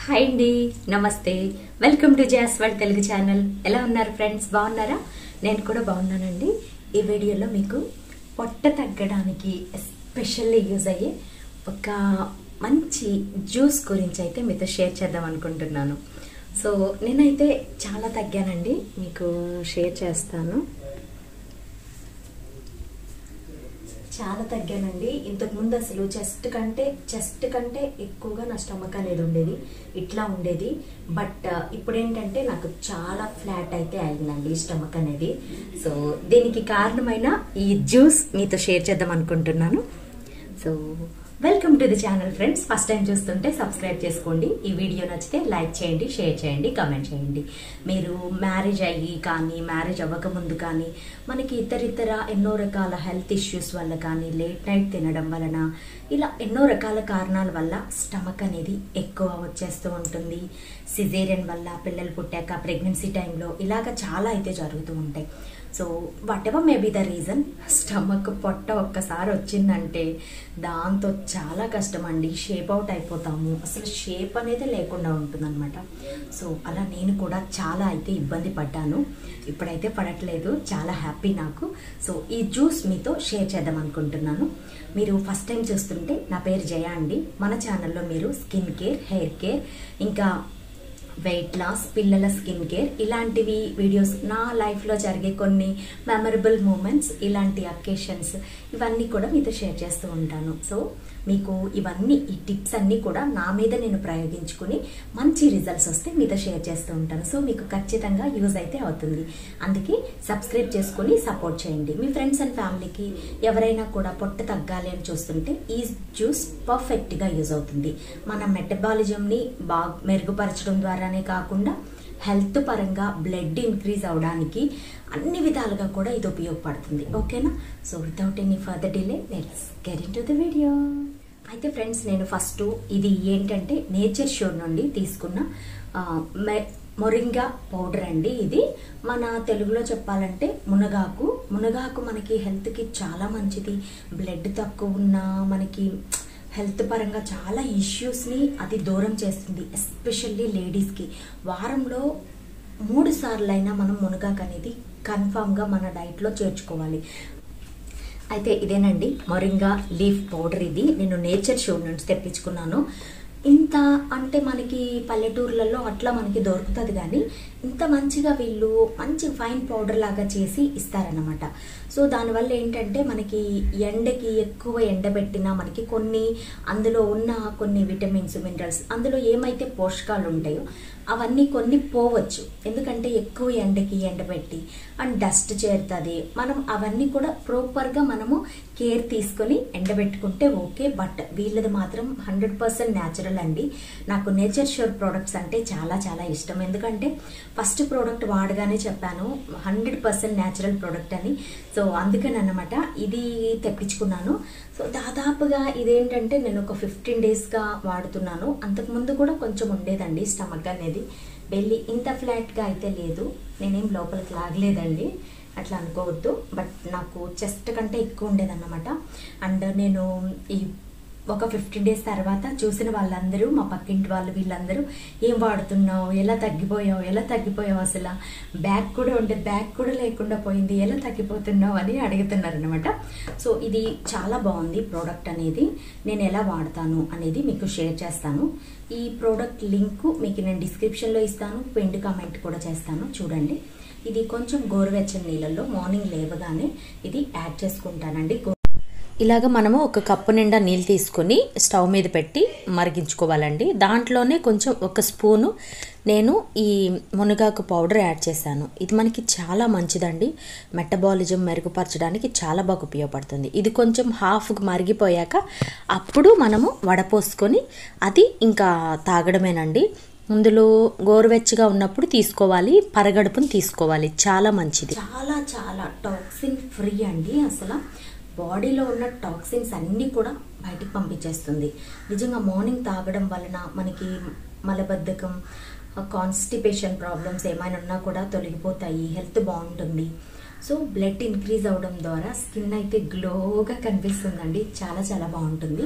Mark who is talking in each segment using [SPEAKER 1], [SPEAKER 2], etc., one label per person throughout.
[SPEAKER 1] hi అండి నమస్తే welcome to జాస్ వరల్డ్ తెలుగు ఛానల్ ఎలా ఉన్నారు ఫ్రెండ్స్ బాగున్నారా నేను కూడా బాగున్నానండి ఈ వీడియోలో మీకు పొట్ట తగ్గడానికి ఎస్పెషల్లీ యూజ్ అయ్యే ఒక మంచి జ్యూస్ గురించి అయితే మీతో షేర్ చేద్దాం అనుకుంటున్నాను సో నేనైతే చాలా తగ్గానండి మీకు షేర్ చేస్తాను చాలా తగ్గానండి ఇంతకు ముందు అసలు చెస్ట్ కంటే చెస్ట్ కంటే ఎక్కువగా నా స్టమక్ అనేది ఉండేది ఇట్లా ఉండేది బట్ ఇప్పుడు ఏంటంటే నాకు చాలా ఫ్లాట్ అయితే అయిందండి ఈ స్టమక్ అనేది సో దీనికి కారణమైన ఈ జ్యూస్ మీతో షేర్ చేద్దాం అనుకుంటున్నాను so welcome to the channel friends first time చూస్తుంటే సబ్స్క్రైబ్ చేసుకోండి ఈ వీడియో నచ్చితే లైక్ చేయండి షేర్ చేయండి కమెంట్ చేయండి మీరు మ్యారేజ్ అయ్యి కానీ మ్యారేజ్ అవ్వకముందు కానీ మనకి ఇతరితర ఎన్నో రకాల హెల్త్ ఇష్యూస్ వల్ల కానీ లేట్ నైట్ తినడం వలన ఇలా ఎన్నో రకాల కారణాల వల్ల స్టమక్ అనేది ఎక్కువ వచ్చేస్తూ ఉంటుంది సిజేరియన్ వల్ల పిల్లలు పుట్టాక ప్రెగ్నెన్సీ టైంలో ఇలాగ చాలా అయితే జరుగుతూ ఉంటాయి so whatever maybe the reason stomach పొట్ట ఒక్కసారి వచ్చిందంటే దాంతో చాలా కష్టం అండి షేప్ అవుట్ అయిపోతాము అసలు షేప్ అనేది లేకుండా ఉంటుందన్నమాట సో అలా నేను కూడా చాలా అయితే ఇబ్బంది పడ్డాను ఇప్పుడైతే పడట్లేదు చాలా హ్యాపీ నాకు సో ఈ జ్యూస్ మీతో షేర్ చేద్దాం అనుకుంటున్నాను మీరు ఫస్ట్ టైం చూస్తుంటే నా పేరు జయ అండి మన ఛానల్లో మీరు స్కిన్ కేర్ హెయిర్ కేర్ ఇంకా వెయిట్ లాస్ పిల్లల స్కిన్ కేర్ ఇలాంటివి వీడియోస్ నా లైఫ్లో జరిగే కొన్ని మెమరబుల్ మూమెంట్స్ ఇలాంటి అకేషన్స్ ఇవన్నీ కూడా మీతో షేర్ చేస్తూ ఉంటాను సో మీకు ఇవన్నీ ఈ టిప్స్ అన్నీ కూడా నా మీద నేను ప్రయోగించుకుని మంచి రిజల్ట్స్ వస్తే మీతో షేర్ చేస్తూ ఉంటాను సో మీకు ఖచ్చితంగా యూజ్ అయితే అవుతుంది అందుకే సబ్స్క్రైబ్ చేసుకుని సపోర్ట్ చేయండి మీ ఫ్రెండ్స్ అండ్ ఫ్యామిలీకి ఎవరైనా కూడా పొట్ట తగ్గాలి అని చూస్తుంటే ఈ జ్యూస్ పర్ఫెక్ట్గా యూజ్ అవుతుంది మన మెటబాలిజంని బాగా మెరుగుపరచడం ద్వారానే కాకుండా హెల్త్ పరంగా బ్లడ్ ఇంక్రీజ్ అవడానికి అన్ని విధాలుగా కూడా ఇది ఉపయోగపడుతుంది ఓకేనా so without any further delay let's get in to the video అయితే ఫ్రెండ్స్ నేను ఫస్ట్ ఇది ఏంటంటే నేచర్ షోర్ నుండి తీసుకున్న ఆ, మె- మొరింగా పౌడర్ అండి ఇది మన తెలుగులో చెప్పాలంటే మునగాకు మునగాకు మనకి హెల్త్కి చాలా మంచిది బ్లడ్ తక్కువ ఉన్న మనకి హెల్త్ పరంగా చాలా ఇష్యూస్ని అది దూరం చేస్తుంది ఎస్పెషల్లీ లేడీస్కి వారంలో మూడు సార్లు అయినా మనం మునగాకు అనేది కన్ఫామ్గా మన డైట్లో చేర్చుకోవాలి అయితే ఇదేనండి మొరింగా లీఫ్ పౌడర్ ఇది నేను నేచర్ షో నుంచి తెప్పించుకున్నాను ఇంత అంటే మనకి పల్లెటూర్లలో అట్లా మనకి దొరుకుతుంది కానీ ఇంత మంచిగా వీళ్ళు మంచి ఫైన్ పౌడర్ లాగా చేసి ఇస్తారనమాట సో దానివల్ల ఏంటంటే మనకి ఎండకి ఎక్కువ ఎండబెట్టినా మనకి కొన్ని అందులో ఉన్న కొన్ని విటమిన్స్ మినరల్స్ అందులో ఏమైతే పోషకాలు ఉంటాయో అవన్నీ కొన్ని పోవచ్చు ఎందుకంటే ఎక్కువ ఎండకి ఎండబెట్టి అండ్ డస్ట్ చేరుతుంది మనం అవన్నీ కూడా ప్రాపర్గా మనము కేర్ తీసుకొని ఎండబెట్టుకుంటే ఓకే బట్ వీళ్ళది మాత్రం హండ్రెడ్ పర్సెంట్ న్యాచురల్ అండి నాకు నేచర్ ష్యూర్ ప్రోడక్ట్స్ అంటే చాలా చాలా ఇష్టం ఎందుకంటే ఫస్ట్ ప్రోడక్ట్ వాడగానే చెప్పాను హండ్రెడ్ పర్సెంట్ న్యాచురల్ ప్రోడక్ట్ అని సో అందుకని అనమాట ఇది తెప్పించుకున్నాను సో దాదాపుగా ఇదేంటంటే నేను ఒక ఫిఫ్టీన్ డేస్గా వాడుతున్నాను అంతకుముందు కూడా కొంచెం ఉండేదండి స్టమక్ అనేది బెల్లి ఇంత ఫ్లాట్గా అయితే లేదు నేనేం లోపలికి లాగలేదండి అట్లా అనుకోవద్దు బట్ నాకు చెస్ట్ కంటే ఎక్కువ ఉండేదన్నమాట అండ్ నేను ఈ ఒక ఫిఫ్టీన్ డేస్ తర్వాత చూసిన వాళ్ళందరూ మా పక్కింటి వాళ్ళు వీళ్ళందరూ ఏం వాడుతున్నావు ఎలా తగ్గిపోయావు ఎలా తగ్గిపోయావు అసలు బ్యాగ్ కూడా ఉండే బ్యాగ్ కూడా లేకుండా పోయింది ఎలా తగ్గిపోతున్నావు అని అడుగుతున్నారు అనమాట సో ఇది చాలా బాగుంది ప్రోడక్ట్ అనేది నేను ఎలా వాడతాను అనేది మీకు షేర్ చేస్తాను ఈ ప్రోడక్ట్ లింక్ మీకు నేను డిస్క్రిప్షన్లో ఇస్తాను పెండ్ కామెంట్ కూడా చేస్తాను చూడండి ఇది కొంచెం గోరువెచ్చని నీళ్ళల్లో మార్నింగ్ లేవగానే ఇది యాడ్ చేసుకుంటానండి గో-
[SPEAKER 2] ఇలాగ మనము ఒక కప్పు నిండా నీళ్ళు తీసుకొని స్టవ్ మీద పెట్టి మరిగించుకోవాలండి దాంట్లోనే కొంచెం ఒక స్పూను నేను ఈ మునగాకు పౌడర్ యాడ్ చేశాను ఇది మనకి చాలా మంచిదండి మెటబాలిజం మెరుగుపరచడానికి చాలా బాగా ఉపయోగపడుతుంది ఇది కొంచెం హాఫ్ మరిగిపోయాక అప్పుడు మనము వడపోసుకొని అది ఇంకా తాగడమేనండి ఇందులో గోరువెచ్చగా ఉన్నప్పుడు తీసుకోవాలి పరగడుపుని తీసుకోవాలి చాలా మంచిది
[SPEAKER 1] చాలా చాలా టాక్సిన్ ఫ్రీ అండి అసలు బాడీలో ఉన్న టాక్సిన్స్ అన్నీ కూడా బయటికి పంపించేస్తుంది నిజంగా మార్నింగ్ తాగడం వలన మనకి మలబద్ధకం కాన్స్టిపేషన్ ప్రాబ్లమ్స్ ఏమైనా ఉన్నా కూడా తొలగిపోతాయి హెల్త్ బాగుంటుంది సో బ్లడ్ ఇంక్రీజ్ అవడం ద్వారా స్కిన్ అయితే గ్లోగా కనిపిస్తుందండి చాలా చాలా బాగుంటుంది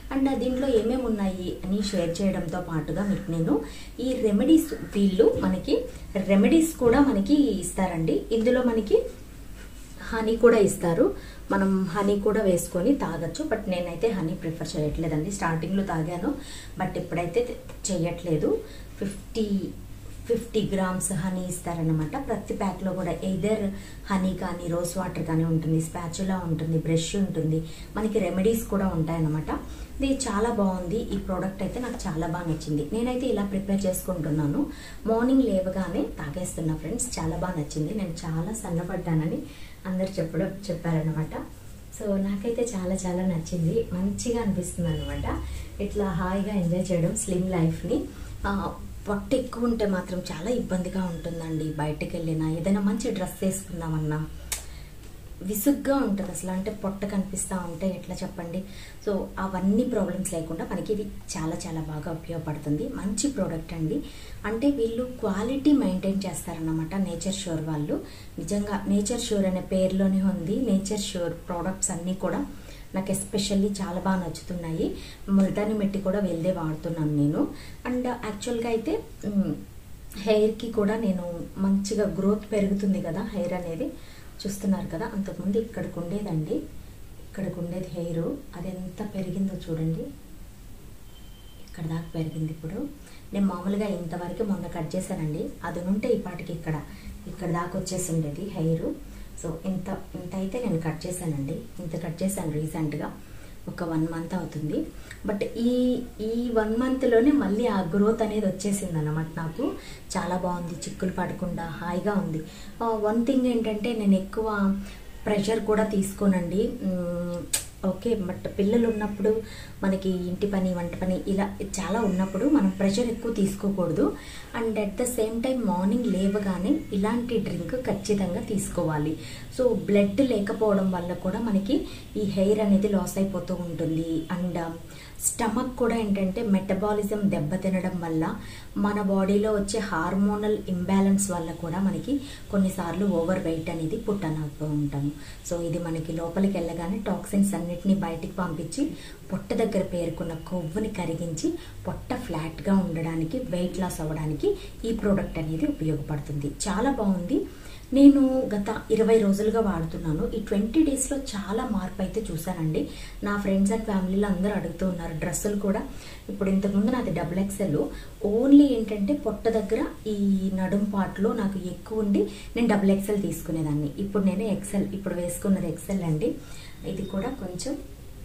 [SPEAKER 1] అండ్ దీంట్లో ఏమేమి ఉన్నాయి అని షేర్ చేయడంతో పాటుగా మీకు నేను ఈ రెమెడీస్ వీళ్ళు మనకి రెమెడీస్ కూడా మనకి ఇస్తారండి ఇందులో మనకి హనీ కూడా ఇస్తారు మనం హనీ కూడా వేసుకొని తాగొచ్చు బట్ నేనైతే హనీ ప్రిఫర్ చేయట్లేదండి స్టార్టింగ్లో తాగాను బట్ ఇప్పుడైతే చేయట్లేదు ఫిఫ్టీ ఫిఫ్టీ గ్రామ్స్ హనీ ఇస్తారనమాట ప్రతి ప్యాక్లో కూడా ఎయిదర్ హనీ కానీ రోజ్ వాటర్ కానీ ఉంటుంది స్పాచులా ఉంటుంది బ్రష్ ఉంటుంది మనకి రెమెడీస్ కూడా ఉంటాయన్నమాట ఇది చాలా బాగుంది ఈ ప్రోడక్ట్ అయితే నాకు చాలా బాగా నచ్చింది నేనైతే ఇలా ప్రిపేర్ చేసుకుంటున్నాను మార్నింగ్ లేవగానే తాగేస్తున్నా ఫ్రెండ్స్ చాలా బాగా నచ్చింది నేను చాలా సన్నపడ్డానని అందరు చెప్పడం చెప్పారనమాట సో నాకైతే చాలా చాలా నచ్చింది మంచిగా అనిపిస్తుంది అనమాట ఇట్లా హాయిగా ఎంజాయ్ చేయడం స్లిమ్ లైఫ్ని పొట్ట ఎక్కువ ఉంటే మాత్రం చాలా ఇబ్బందిగా ఉంటుందండి బయటకు వెళ్ళినా ఏదైనా మంచి డ్రెస్ వేసుకుందామన్నా విసుగ్గా ఉంటుంది అసలు అంటే పొట్ట కనిపిస్తూ ఉంటే ఎట్లా చెప్పండి సో అవన్నీ ప్రాబ్లమ్స్ లేకుండా మనకి ఇది చాలా చాలా బాగా ఉపయోగపడుతుంది మంచి ప్రోడక్ట్ అండి అంటే వీళ్ళు క్వాలిటీ మెయింటైన్ చేస్తారన్నమాట నేచర్ షూర్ వాళ్ళు నిజంగా నేచర్ షూర్ అనే పేరులోనే ఉంది నేచర్ షూర్ ప్రోడక్ట్స్ అన్నీ కూడా నాకు ఎస్పెషల్లీ చాలా బాగా నచ్చుతున్నాయి ముల్తాని మెట్టి కూడా వెళ్ళే వాడుతున్నాను నేను అండ్ యాక్చువల్గా అయితే హెయిర్కి కూడా నేను మంచిగా గ్రోత్ పెరుగుతుంది కదా హెయిర్ అనేది చూస్తున్నారు కదా అంతకుముందు ఇక్కడికి ఉండేదండి ఇక్కడికి ఉండేది హెయిర్ అది ఎంత పెరిగిందో చూడండి ఇక్కడ దాకా పెరిగింది ఇప్పుడు నేను మామూలుగా ఇంతవరకు మొన్న కట్ చేశానండి అది ఉంటే ఈ పాటికి ఇక్కడ ఇక్కడ దాకా వచ్చేసి ఉండేది హెయిర్ సో ఇంత ఇంత అయితే నేను కట్ చేశానండి ఇంత కట్ చేశాను రీసెంట్గా ఒక వన్ మంత్ అవుతుంది బట్ ఈ ఈ వన్ మంత్లోనే మళ్ళీ ఆ గ్రోత్ అనేది వచ్చేసింది అనమాట నాకు చాలా బాగుంది చిక్కులు పడకుండా హాయిగా ఉంది వన్ థింగ్ ఏంటంటే నేను ఎక్కువ ప్రెషర్ కూడా తీసుకోనండి ఓకే బట్ పిల్లలు ఉన్నప్పుడు మనకి ఇంటి పని వంట పని ఇలా చాలా ఉన్నప్పుడు మనం ప్రెషర్ ఎక్కువ తీసుకోకూడదు and at the same time morning లేవగానే ఇలాంటి డ్రింక్ ఖచ్చితంగా తీసుకోవాలి సో బ్లడ్ లేకపోవడం వల్ల కూడా మనకి ఈ హెయిర్ అనేది లాస్ అయిపోతూ ఉంటుంది అండ్ స్టమక్ కూడా ఏంటంటే మెటబాలిజం దెబ్బతినడం వల్ల మన బాడీలో వచ్చే హార్మోనల్ ఇంబ్యాలెన్స్ వల్ల కూడా మనకి కొన్నిసార్లు ఓవర్ వెయిట్ అనేది పుట్టనవుతూ ఉంటాము సో ఇది మనకి లోపలికి వెళ్ళగానే టాక్సిన్స్ అన్నిటిని బయటికి పంపించి పొట్ట దగ్గర పేరుకున్న కొవ్వుని కరిగించి పొట్ట ఫ్లాట్గా ఉండడానికి వెయిట్ లాస్ అవ్వడానికి ఈ ప్రోడక్ట్ అనేది ఉపయోగపడుతుంది చాలా బాగుంది నేను గత ఇరవై రోజులుగా వాడుతున్నాను ఈ ట్వంటీ డేస్లో చాలా మార్పు అయితే చూశానండి నా ఫ్రెండ్స్ అండ్ ఫ్యామిలీలో అందరూ అడుగుతూ ఉన్నారు డ్రెస్సులు కూడా ఇప్పుడు ఇంతకుముందు నాది డబుల్ ఎక్సెల్ ఓన్లీ ఏంటంటే పొట్ట దగ్గర ఈ నడుం పాటలో నాకు ఎక్కువ ఉండి నేను డబుల్ ఎక్సెల్ తీసుకునేదాన్ని ఇప్పుడు నేను ఎక్సెల్ ఇప్పుడు వేసుకున్నది ఎక్సెల్ అండి ఇది కూడా కొంచెం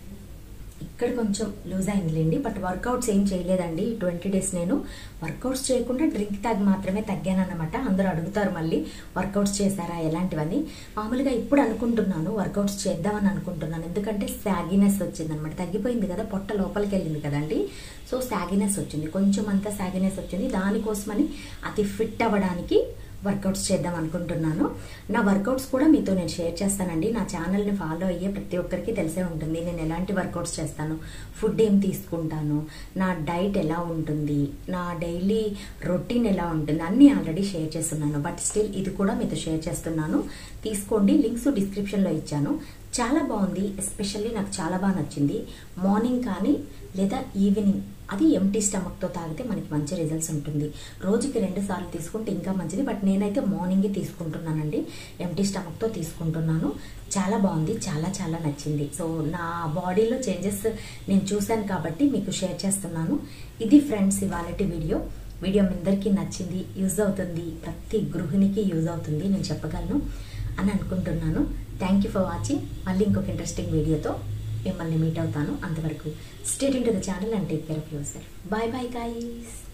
[SPEAKER 1] ఇక్కడ కొంచెం లూజ్ అయిందిలేండి బట్ వర్కౌట్స్ ఏం చేయలేదండి ఈ ట్వంటీ డేస్ నేను వర్కౌట్స్ చేయకుండా డ్రింక్ తాగి మాత్రమే తగ్గానన్నమాట అందరూ అడుగుతారు మళ్ళీ వర్కౌట్స్ చేశారా ఎలాంటివని మామూలుగా ఇప్పుడు అనుకుంటున్నాను వర్కౌట్స్ చేద్దామని అనుకుంటున్నాను ఎందుకంటే సాగినెస్ వచ్చింది అనమాట తగ్గిపోయింది కదా పొట్ట లోపలికి వెళ్ళింది కదండి సో సాగినెస్ వచ్చింది కొంచెం అంతా సాగినెస్ వచ్చింది దానికోసమని అది ఫిట్ అవ్వడానికి వర్కౌట్స్ చేద్దాం అనుకుంటున్నాను నా వర్కౌట్స్ కూడా మీతో నేను షేర్ చేస్తానండి నా ఛానల్ని ఫాలో అయ్యే ప్రతి ఒక్కరికి తెలిసే ఉంటుంది నేను ఎలాంటి వర్కౌట్స్ చేస్తాను ఫుడ్ ఏం తీసుకుంటాను నా డైట్ ఎలా ఉంటుంది నా డైలీ రొటీన్ ఎలా ఉంటుంది అన్నీ ఆల్రెడీ షేర్ చేస్తున్నాను బట్ స్టిల్ ఇది కూడా మీతో షేర్ చేస్తున్నాను తీసుకోండి లింక్స్ డిస్క్రిప్షన్లో ఇచ్చాను చాలా బాగుంది ఎస్పెషల్లీ నాకు చాలా బాగా నచ్చింది మార్నింగ్ కానీ లేదా ఈవినింగ్ అది ఎంటీ స్టమక్తో తాగితే మనకి మంచి రిజల్ట్స్ ఉంటుంది రోజుకి రెండు సార్లు తీసుకుంటే ఇంకా మంచిది బట్ నేనైతే మార్నింగే తీసుకుంటున్నానండి ఎంటీ స్టమక్తో తీసుకుంటున్నాను చాలా బాగుంది చాలా చాలా నచ్చింది సో నా బాడీలో చేంజెస్ నేను చూశాను కాబట్టి మీకు షేర్ చేస్తున్నాను ఇది ఫ్రెండ్స్ ఇవాళ వీడియో వీడియో మీ అందరికీ నచ్చింది యూజ్ అవుతుంది ప్రతి గృహిణికి యూజ్ అవుతుంది నేను చెప్పగలను అని అనుకుంటున్నాను థ్యాంక్ యూ ఫర్ వాచింగ్ మళ్ళీ ఇంకొక ఇంట్రెస్టింగ్ వీడియోతో మిమ్మల్ని మీట్ అవుతాను అంతవరకు stay in to the channel and take care of yourself bye bye guys